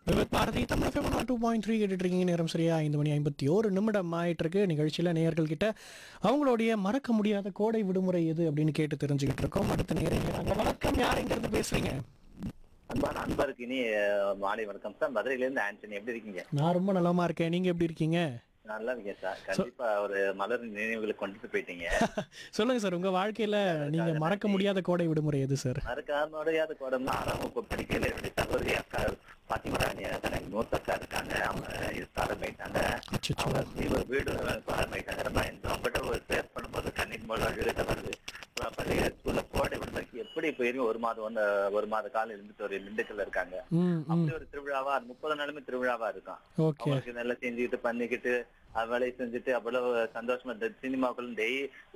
விவேக் பாரதி தமிழ் ஃபேமன் two point three கேட்டுட்டு இருக்கீங்க நேரம் சரியா ஐந்து மணி ஐம்பத்தி ஒரு நிமிடம் ஆயிட்டு இருக்கு நிகழ்ச்சியில் நேயர்கள் கிட்ட அவங்களுடைய மறக்க முடியாத கோடை விடுமுறை எது அப்படின்னு கேட்டு தெரிஞ்சுக்கிட்டு இருக்கோம் அடுத்த நேரம் வணக்கம் யார் எங்க இருந்து பேசுறீங்க அன்பான அன்பருக்கு இனி அஹ், மாலை வணக்கம் சார் மதுரையில இருந்து ஆண்டனி எப்படி இருக்கீங்க நான் ரொம்ப நலமா இருக்கேன் நீங்க எப்படி இருக்கீங்க நல்லா இருக்கேன் சார் கண்டிப்பா ஒரு மலர் நினைவுகளை கொண்டுட்டு போயிட்டீங்க சொல்லுங்க சார் உங்க வாழ்க்கையில நீங்க மறக்க முடியாத கோடை விடுமுறை எது சார் மறக்காமடையாத கோடம் ஆறாம் வகுப்பு படிக்கல என்னுடைய சகோதரி அக்கா பாத்திமா ராணி எனக்கு மூத்த அக்கா இருக்காங்க அவங்க இது சாதமாயிட்டாங்க அச்சச்சோ. அவங்க வீ- வீடு சாதமாயிட்டாங்க நம்ம இந்த அவங்ககிட்ட ஒரு ஷேர் பண்ணும்போது கண்ணீர் மூலம் அழுகத்தை வருது அப்புறம் பள்ளிய ஸ்கூல்ல கோடை விடுமுறைக்கு எப்படி போயிருங்க ஒரு மாதம் வந்து ஒரு மாத காலம் இருந்துட்டு ஒரு திண்டுக்கல்ல இருக்காங்க ம் ம் அப்படி ஒரு திருவிழாவா முப்பது நாளுமே திருவிழாவா இருக்கும் ஓகே அவங்களுக்கு நல்லா செஞ்சுக்கிட்டு பண்ணிக்கிட்டு அது வேலையை செஞ்சுட்டு அவ்வளவு சந்தோஷமா இந்த சினிமாக்குள்ள டெய்